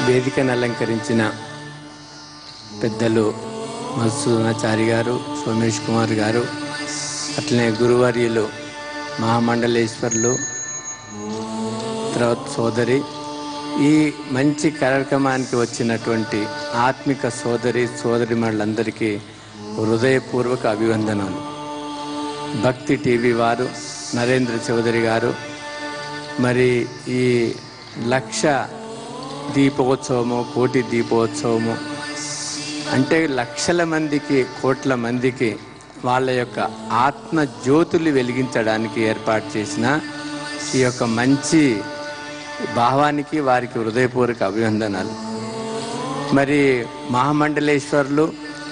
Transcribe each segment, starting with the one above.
వేదికను అలంకరించిన పెద్దలు మధుసూదనాచారి గారు సోమేష్ కుమార్ గారు అట్లనే గురువర్యులు మహామండలేశ్వర్లు తర్వాత సోదరి ఈ మంచి కార్యక్రమానికి వచ్చినటువంటి ఆత్మిక సోదరి సోదరిమణులందరికీ హృదయపూర్వక అభివందనాలు భక్తి టీవీ వారు నరేంద్ర చౌదరి గారు మరి ఈ లక్ష దీపోత్సవము కోటి దీపోత్సవము అంటే లక్షల మందికి కోట్ల మందికి వాళ్ళ యొక్క ఆత్మ జ్యోతులు వెలిగించడానికి ఏర్పాటు చేసిన ఈ యొక్క మంచి భావానికి వారికి హృదయపూర్వక అభివందనాలు మరి మహామండలేశ్వర్లు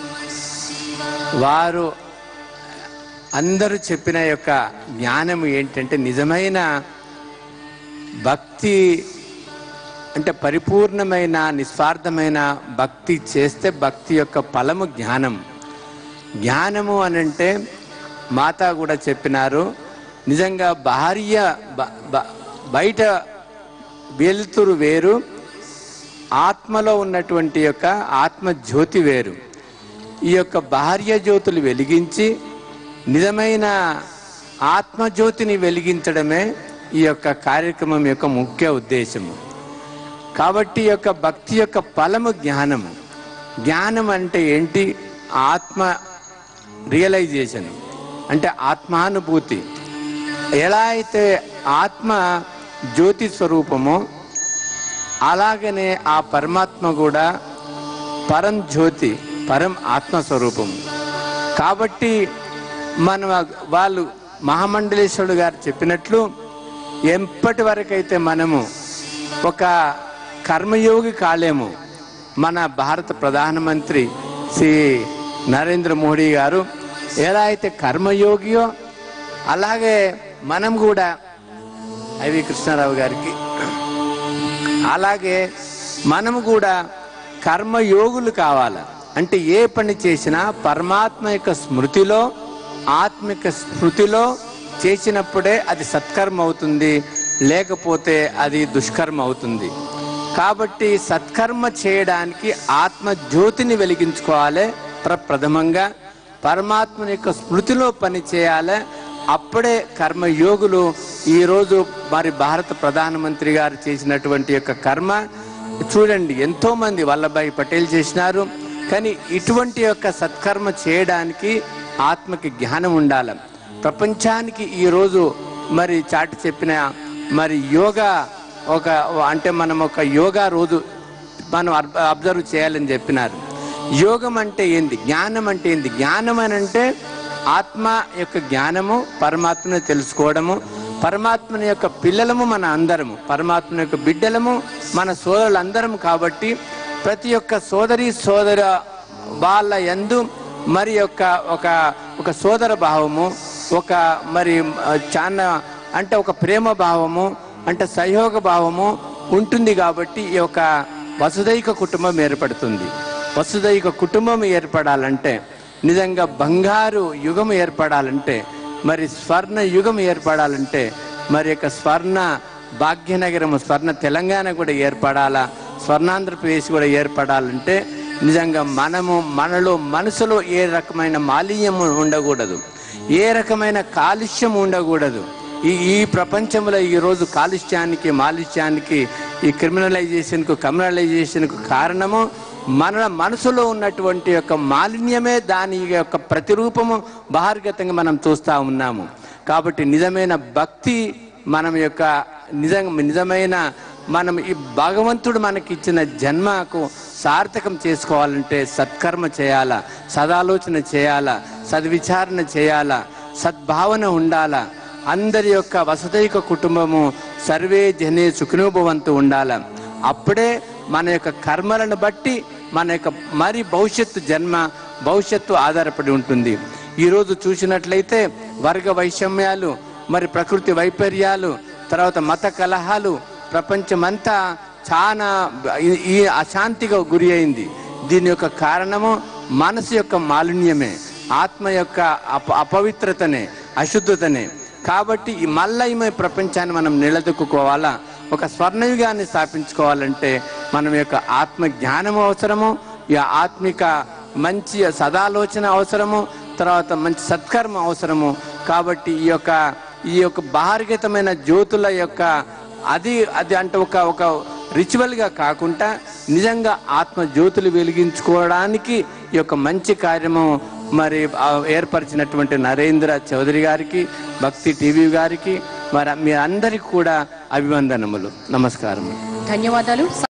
వారు అందరూ చెప్పిన యొక్క జ్ఞానం ఏంటంటే నిజమైన భక్తి అంటే పరిపూర్ణమైన నిస్వార్థమైన భక్తి చేస్తే భక్తి యొక్క ఫలము జ్ఞానం జ్ఞానము అని అంటే మాత కూడా చెప్పినారు నిజంగా భార్య బ- బ- బయట వెలుతురు వేరు ఆత్మలో ఉన్నటువంటి యొక్క ఆత్మ జ్యోతి వేరు ఈ యొక్క భార్య జ్యోతులు వెలిగించి నిజమైన ఆత్మజ్యోతిని వెలిగించడమే ఈ యొక్క కార్యక్రమం యొక్క ముఖ్య ఉద్దేశము కాబట్టి ఈ యొక్క భక్తి యొక్క ఫలము జ్ఞానము జ్ఞానం అంటే ఏంటి ఆత్మ రియలైజేషన్ అంటే ఆత్మానుభూతి ఎలా అయితే ఆత్మ జ్యోతి స్వరూపమో అలాగనే ఆ పరమాత్మ కూడా పరం జ్యోతి పరం ఆత్మస్వరూపము కాబట్టి మన వాళ్ళు మహామండలేశ్వరుడు గారు చెప్పినట్లు ఎప్పటి వరకైతే మనము ఒక కర్మయోగి కాలేము మన భారత ప్రధానమంత్రి శ్రీ నరేంద్ర మోడీ గారు ఎలా అయితే కర్మయోగియో అలాగే మనం కూడా ఐవి కృష్ణారావు గారికి అలాగే మనము కూడా కర్మయోగులు కావాలి అంటే ఏ పని చేసినా పరమాత్మ యొక్క స్మృతిలో ఆత్మిక స్మృతిలో చేసినప్పుడే అది సత్కర్మ అవుతుంది లేకపోతే అది దుష్కర్మ అవుతుంది కాబట్టి సత్కర్మ చేయడానికి ఆత్మ జ్యోతిని వెలిగించుకోవాలి ప్రప్రథమంగా పరమాత్మ యొక్క స్మృతిలో పని చేయాలి అప్పుడే కర్మయోగులు ఈరోజు మరి భారత ప్రధానమంత్రి గారు చేసినటువంటి యొక్క కర్మ చూడండి ఎంతో మంది వల్లభాయ్ పటేల్ చేసినారు కానీ ఇటువంటి యొక్క సత్కర్మ చేయడానికి ఆత్మకి జ్ఞానం ఉండాలి ప్రపంచానికి ఈరోజు మరి చాటి చెప్పిన మరి యోగా ఒక అంటే మనం ఒక యోగా రోజు మనం అబ్- అబ్జర్వ్ చేయాలని చెప్పినారు యోగం అంటే ఏంది జ్ఞానం అంటే ఏంది జ్ఞానం అని అంటే ఆత్మ యొక్క జ్ఞానము పరమాత్మను తెలుసుకోవడము పరమాత్మని యొక్క పిల్లలము మన అందరము పరమాత్మ యొక్క బిడ్డలము మన సోదరులందరం కాబట్టి ప్రతి ఒక్క సోదరి సోదర వాళ్ళ యందు మరి యొక్క ఒక ఒక సోదర భావము ఒక మరి ఆ, చాలా అంటే ఒక ప్రేమ భావము అంటే సహయోగ భావము ఉంటుంది కాబట్టి ఈ యొక్క వసుదైక కుటుంబం ఏర్పడుతుంది వసుదైక కుటుంబం ఏర్పడాలంటే నిజంగా బంగారు యుగం ఏర్పడాలంటే మరి స్వర్ణ యుగం ఏర్పడాలంటే మరి యొక్క స్వర్ణ భాగ్యనగరం స్వర్ణ తెలంగాణ కూడా ఏర్పడాలా స్వర్ణాంధ్రప్రదేశ్ కూడా ఏర్పడాలంటే నిజంగా మనము మనలో మనసులో ఏ రకమైన మాలిన్యం ఉండకూడదు ఏ రకమైన కాలుష్యం ఉండకూడదు ఈ ఈ ప్రపంచంలో ఈరోజు కాలుష్యానికి మాలిష్యానికి ఈ క్రిమినలైజేషన్కు కమ్యూనలైజేషన్కు కారణము మన మనసులో ఉన్నటువంటి యొక్క మాలిన్యమే దాని యొక్క ప్రతిరూపము బహిర్గతంగా మనం చూస్తూ ఉన్నాము కాబట్టి నిజమైన భక్తి మనం యొక్క నిజం నిజమైన మనం ఈ భగవంతుడు మనకి ఇచ్చిన జన్మకు సార్థకం చేసుకోవాలంటే సత్కర్మ చేయాలా సదాలోచన చేయాలా సద్విచారణ చేయాలా సద్భావన ఉండాలా అందరి యొక్క వసతైక కుటుంబము సర్వే జనే సుఖినోభవంతు ఉండాల అప్పుడే మన యొక్క కర్మలను బట్టి మన యొక్క మరి భవిష్యత్తు జన్మ భవిష్యత్తు ఆధారపడి ఉంటుంది ఈరోజు చూసినట్లయితే వర్గ వైషమ్యాలు మరి ప్రకృతి వైపర్యాలు తర్వాత మత కలహాలు ప్రపంచమంతా చాలా ఈ- ఈ అశాంతిగా గురి అయింది దీని యొక్క కారణము మనసు యొక్క మాలిన్యమే ఆత్మ యొక్క అప అపవిత్రతనే అశుద్ధతనే కాబట్టి ఈ మల్లయమయ ప్రపంచాన్ని మనం నిలదొక్కుకోవాలా ఒక స్వర్ణయుగాన్ని స్థాపించుకోవాలంటే మనం యొక్క ఆత్మ జ్ఞానం అవసరము ఈ ఆత్మిక మంచి సదాలోచన అవసరము తర్వాత మంచి సత్కర్మ అవసరము కాబట్టి ఈ యొక్క ఈ యొక్క బహిర్గతమైన జ్యోతుల యొక్క అది అది అంటే ఒక ఒక రిచువల్గా కాకుండా నిజంగా ఆత్మ జ్యోతులు వెలిగించుకోవడానికి ఈ యొక్క మంచి కార్యము మరి ఆ ఏర్పరిచినటువంటి నరేంద్ర చౌదరి గారికి భక్తి టీవీ గారికి మరి మీ అందరికి కూడా అభివందనములు నమస్కారములు ధన్యవాదాలు